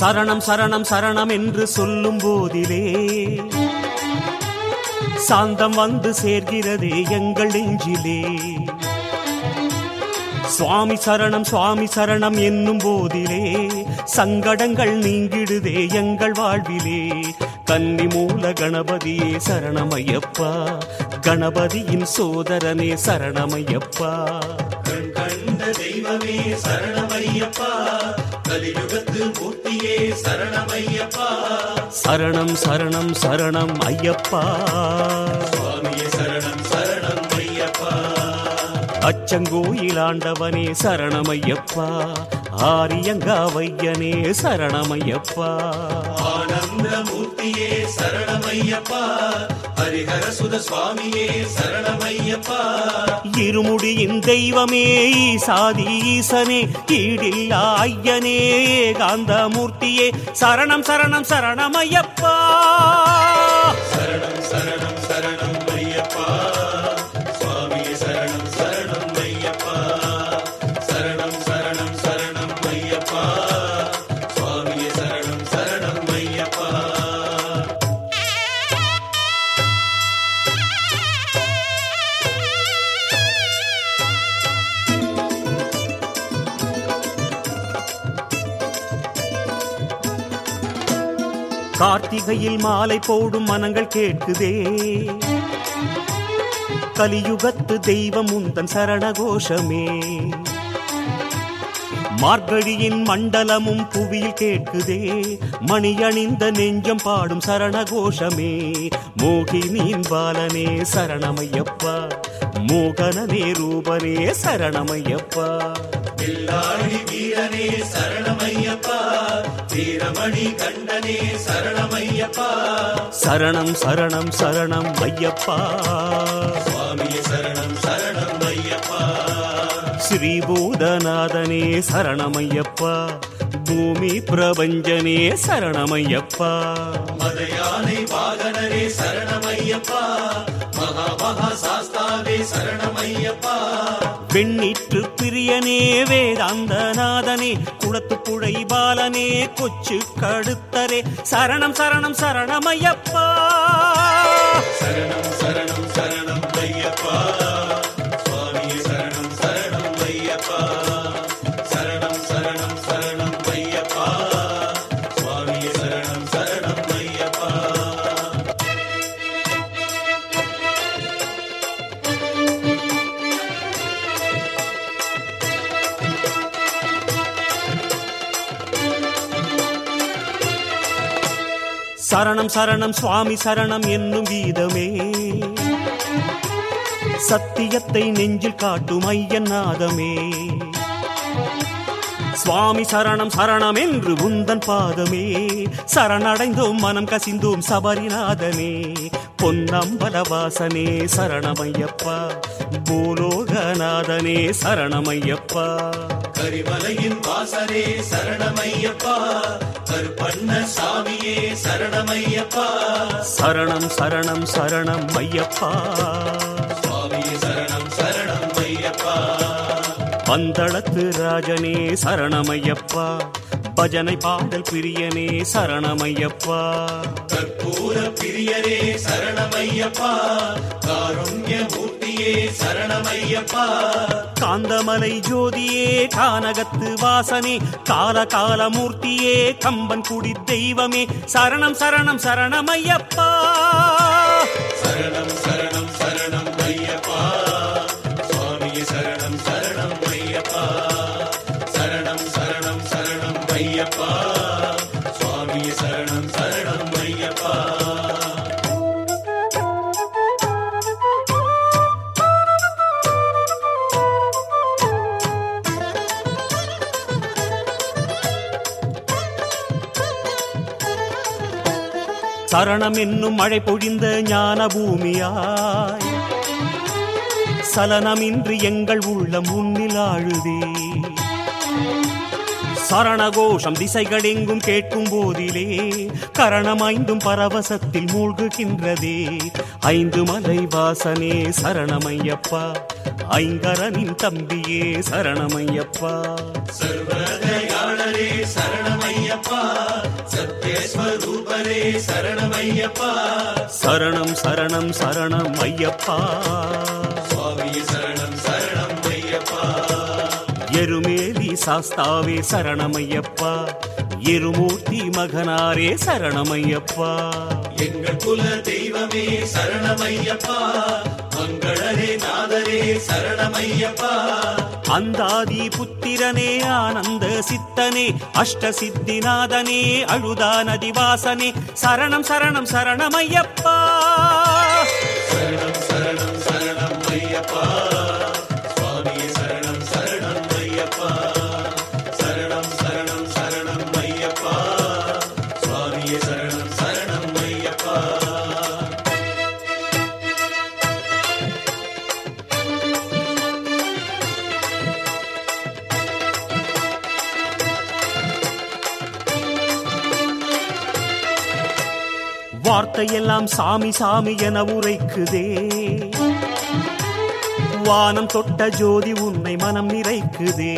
சரணம் சரணம் சரணம் என்று சொல்லும் போதிலே சாந்தம் வந்து சேர்கிறதே எங்கள் நெஞ்சிலே சுவாமி சரணம் சுவாமி சரணம் என்னும் போதிலே சங்கடங்கள் நீங்கிடுதே எங்கள் வாழ்விலே கன்னி மூல கணபதியே சரணமையப்பா கணபதியின் சோதரனே சரணமையப்பா கண் கண்ட தெய்வமே சரணமையப்பா கலியுகத்து மூர்த்தியே சரணமையப்பா சரணம் சரணம் சரணம் ஐயப்பா சுவாமியே சரணம் சரணம் ஐயப்பா அச்சங்கோயிலாண்டவனே சரணமையப்பா ஆரியங்காவையனே சரணமையப்பா ஆனந்த மூர்த்தியே சரணமையப்பா ஹரிஹர சுத சுவாமியே சரணமையப்பா இருமுடியின் தெய்வமே சாதி ஈசனே ஈடில்லா ஐயனே காந்தமூர்த்தியே சரணம் சரணம் சரணமையப்பா சரணம் சரணம் சரணம் ஐயப்பா சுவாமியே சரணம் சரணம் ஐயப்பா சரணம் சரணம் சரணம் ஐயப்பா சுவாமியே சரணம் சரணம் ஐயப்பா கார்த்திகையில் மாலை போடும் மனங்கள் கேட்குதே கலியுகத்து தெய்வம் உந்தன் சரணகோஷமே மார்கழியின் மண்டலமும் புவியில் கேட்குதே மணியணிந்த நெஞ்சம் பாடும் சரணகோஷமே மோகினியின் பாலனே சரணமையப்பா மோகனனே ரூபனே சரணமையப்பா பில்லாழி வீரனே சரணமையப்பா வீரமணி கண்டனே சரணமையப்பா சரணம் சரணம் சரணம் ஐயப்பா சுவாமியே சரணம் சரணம் ஐயப்பா ஸ்ரீபூதநாதனே சரணமையப்பா பூமி பிரபஞ்சனே சரணமையப்பா மதயானை வாகனரே சரணமையப்பா மகா மகா சாஸ்தாவே சரணமையப்பா வெண்ணீற்று பிரியனே வேதாந்தநாதனே குளத்து புழை பாலனே கொச்சு கடுத்தரே சரணம் சரணம் சரணமையப்பா சரணம் சரணம் சரணம் ஐயப்பா சுவாமியே சரணம் சரணம் ஐயப்பா சரணம் சரணம் சரணம் ஐயப்பா சுவாமியே சரணம் சரணம் ஐயப்பா சரணம் சரணம் சுவாமி சரணம் என்னும் கீதமே சத்தியத்தை நெஞ்சில் காட்டும் ஐயன் நாதமே சுவாமி சரணம் சரணம் என்று உந்தன் பாதமே சரணடைந்தோம் மனம் கசிந்தோம் சபரிநாதனே பொன்னம்பலவாசனே சரணமையப்பா பூலோகநாதனே சரணமையப்பா கரிமலையின் வாசனே சரணமையப்பா கருப்பண்ண சாமியே சரணமையப்பா சரணம் சரணம் சரணம் ஐயப்பா சுவாமியே சரணம் சரணம் ஐயப்பா பந்தளத்து ராஜனே சரணமையப்பா பஜனை பாடல் பிரியனே சரணமையப்பா கற்பூர பிரியரே சரணமையப்பா காருண்ய மூர்த்தியே சரணமையப்பா காந்தமலை ஜோதியே கானகத்து வாசனே கால காலமூர்த்தியே கம்பன் குடி தெய்வமே சரணம் சரணம் சரணமையப்பா சரணம் சரணம் சரணம் ஐயப்பா சுவாமியே சரணம் சரணம் ஐயப்பா சரணம் சரணம் சரணம் ஐயப்பா சுவாமியே சரணம் சரணம் ஐயப்பா சரணம் என்னும் மழை பொழிந்த ஞான பூமியாய் சலனமின்றி எங்கள் உள்ளம் உன்னில் ஆழுதே சரணகோஷம் திசைகளெங்கும் கேட்கும் போதிலே கரணமைந்தும் பரவசத்தில் மூழ்குகின்றதே ஐந்து மலை வாசனே சரணமையப்பா ஐங்கரனின் தம்பியே சரணமையப்பா சர்வதயாளரே சரணமையப்பா சத்யஸ்வரூபரே சரணமையப்பா சரணம் சரணம் சரணம் ஐயப்பா சுவாமியே சரணம் சரணம் ஐயப்பா எருமேலி சாஸ்தாவே சரணமையப்பா இருமூர்த்தி மகனாரே சரணமையப்பா எங்கள் குல தெய்வமே சரணமையப்பா மங்களரே நாதரே சரணமையப்பா அந்தாதி புத்திரனே ஆனந்த சித்தனே அஷ்ட சித்திநாதனே அழுதா நதிவாசனே சரணம் சரணம் சரணமையப்பா சரணம் சரணம் சரணம் ஐயப்பா சுவாமியே சரணம் சரணம் ஐயப்பா சரணம் சரணம் சரணம் ஐயப்பா சுவாமியே சரணம் சரணம் ஐயப்பா வார்த்தையெல்லாம் சாமி சாமி என உரைக்குதே வானம் தொட்ட ஜோதி உன்னை மனம் நிறைக்குதே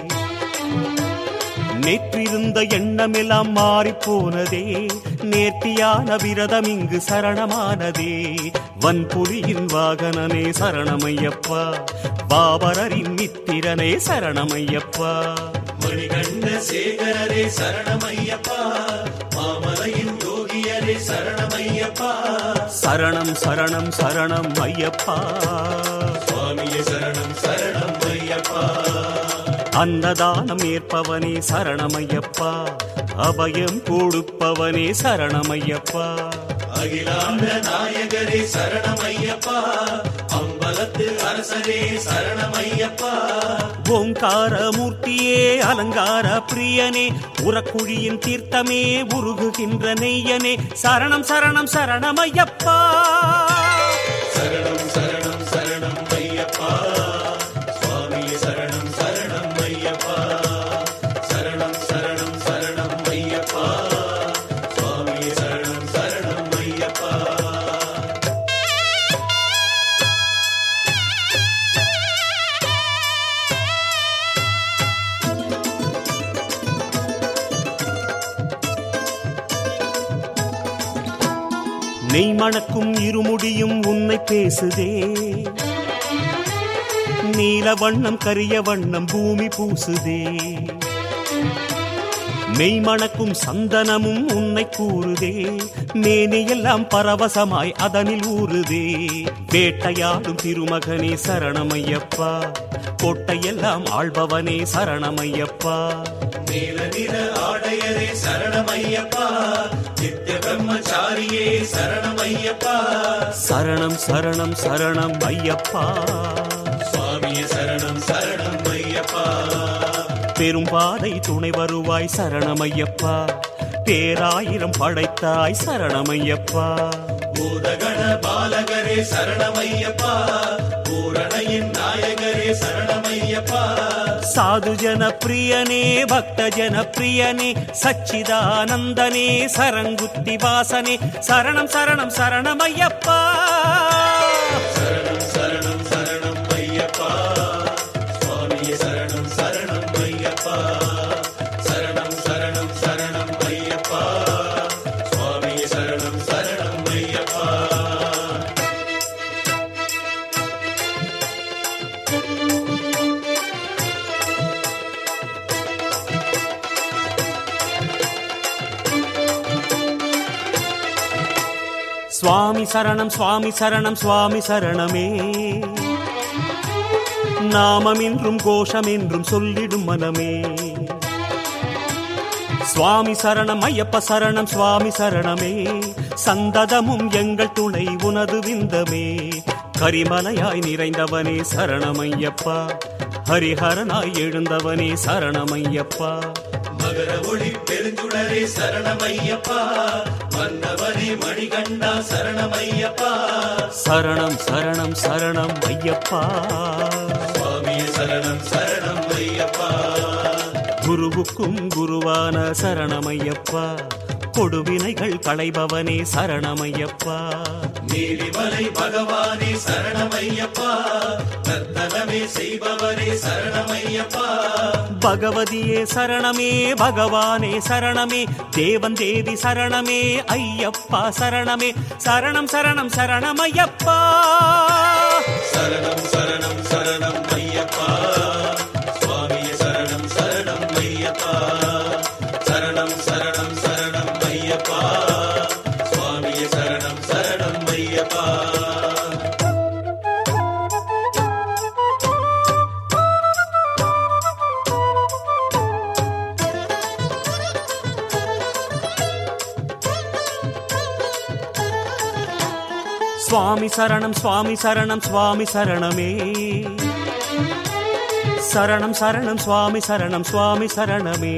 நேற்றிருந்த எண்ணமெல்லாம் மாறிப் போனதே நேர்த்தியான விரதம் இங்கு சரணமானதே வன்புலியின் வாகனனே சரணமையப்பா பாபரரின் மித்திரனே சரணமையப்பா மணிகண்ட சேகரரே சரணமையப்பா மாமலையின் யோகியரே சரணமையப்பா சரணம் சரணம் சரணம் ஐயப்பா சுவாமியே சரணம் சரணம் ஐயப்பா அன்னதானம் ஏற்பவனே சரணமையப்பா அபயம் கொடுப்பவனே சரணமையப்பா அகிலாண்ட நாயகரே சரணமையப்பா அம்பலத்து அரசரே சரணமையப்பா ஓங்காரமூர்த்தியே அலங்கார பிரியனே உரக்குழியின் தீர்த்தமே உருகுகின்ற நெய்யனே சரணம் சரணம் சரணமையப்பா சரணம் சரணம் சரணம் ஐயப்பா சுவாமியே சரணம் சரணம் ஐயப்பா சரணம் சரணம் சரணம் ஐயப்பா சுவாமியே சரணம் சரணம் ஐயப்பா நெய் மணக்கும் இருமுடியும் உன்னை பேசுதே நீல வண்ணம் கரிய வண்ணம் பூமி பூசுதே மெய் மணக்கும் சந்தனமும் உன்னை கூறுதே மேனியெல்லாம் பரவசமாய் அதனில் ஊறுதே வேட்டையாடும் திருமகனே சரணமையப்பா கோட்டையெல்லாம் ஆள்பவனே சரணமையப்பா நீல நிற ஆடையரே சரணமையப்பா நித்ய பிரம்மச்சாரியே சரணமையப்பா சரணம் சரணம் சரணம் ஐயப்பா சுவாமியே சரணம் சரணம் ஐயப்பா பெரும்பாதை துணை வருவாய் சரணமையப்பா பேராயிரம் படைத்தாய் சரணமையப்பா பூதகண பாலகரே சரணமையப்பா பூரணையின் நாயகரே சரணமையப்பா சாது ஜன பிரியனே பக்த ஜன பிரியனே சச்சிதானந்தனே சரங்குத்தி வாசனே சரணம் சரணம் சரணமையப்பா சரணம் சரணம் சரணம் ஐயப்பா சுவாமியே சரணம் சரணம் ஐயப்பா சரணம் சரணம் சரணம் ஐயப்பா சுவாமியே சரணம் சரணம் ஐயப்பா சுவாமி சரணம் சுவாமி சரணம் சுவாமி சரணமே நாமம் என்றும் கோஷம் என்றும் சொல்லிடும் மனமே சுவாமி சரணம் ஐயப்ப சரணம் சுவாமி சரணமே சந்ததமும் எங்கள் துணை உனது விந்தமே கரிமலையாய் நிறைந்தவனே சரணமையப்பா ஹரிஹரனாய் எழுந்தவனே சரணமையப்பா மகர ஒளி பெருஞ்சுடரே சரணமையப்பா மன்னவனே மணிகண்டா சரணமையப்பா சரணம் சரணம் சரணம் ஐயப்பா சுவாமியே சரணம் சரணம் ஐயப்பா குருவுக்கும் குருவான சரணமையப்பா கொடுவினைகள் களைபவனே சரணமையப்பா நீலிமலை பகவானே சரணமையப்பா நர்த்தனமே செய்பவரே சரணமையப்பா பகவதியே சரணமே பகவானே சரணமே தேவன் தேவி சரணமே ஐயப்பா சரணமே சரணம் சரணம் சரணமையப்பா சரணம் சரணம் சரணம் ஐயப்பா சுவாமியே சரணம் சரணம் ஐயப்பா சரணம் சரணம் சரணம் ஐயப்பா சுவாமியே சரணம் சரணம் ஐயப்பா சுவாமி சரணம் சுவாமி சரணம் சுவாமி சரணமே சரணம் சரணம் சுவாமி சரணம் சுவாமி சரணமே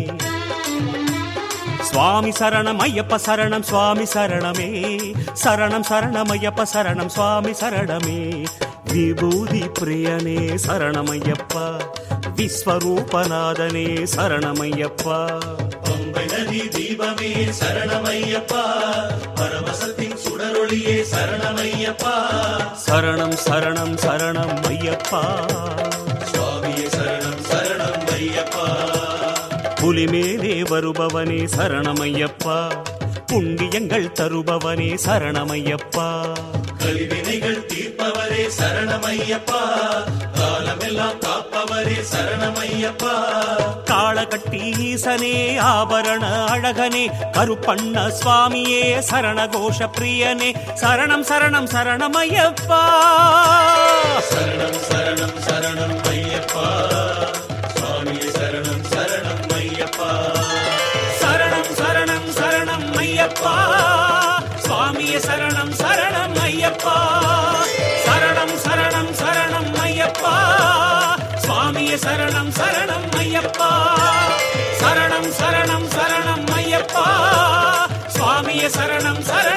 சுவாமி சரணம் ஐயப்ப சரணம் சுவாமி சரணமே சரணம் சரணம் ஐயப்ப சரணம் சுவாமி சரணமே விபூதி பிரியனே சரணமையப்பா விஸ்வரூபநாதனே சரணமையப்பா பம்பை நதி தீபமே சரணமையப்பா பரவசத்தின் சுடரொளியே சரணமையப்பா சரணம் சரணம் சரணம் ஐயப்பா சுவாமியே சரணம் சரணம் ஐயப்பா புலிமேலே வருபவனே சரணமையப்பா புண்ணியங்கள் தருபவனே சரணமையப்பா கலிவினைகள் தீர்ப்பவரே சரணமையப்பா காலமெல்லாம் காப்பவரே சரணமையப்பா காளகட்டி ஈசனே ஆபரண அழகனே கருப்பண்ண சுவாமியே சரணகோஷ பிரியனே சரணம் சரணம் சரணமையப்பா சரணம் சரணம் சரணம் ஐயப்பா சுவாமியே சரணம் சரணம் ஐயப்பா சரணம் சரணம் சரணம் ஐயப்பா சுவாமியே சரணம் சரணம் ஐயப்பா சரணம் சரணம் சரணம் ஐயப்பா சுவாமியே சரணம் சரணம் ஐயப்பா சரணம் சரணம் சரணம் ஐயப்பா சுவாமியே சரணம் சரணம்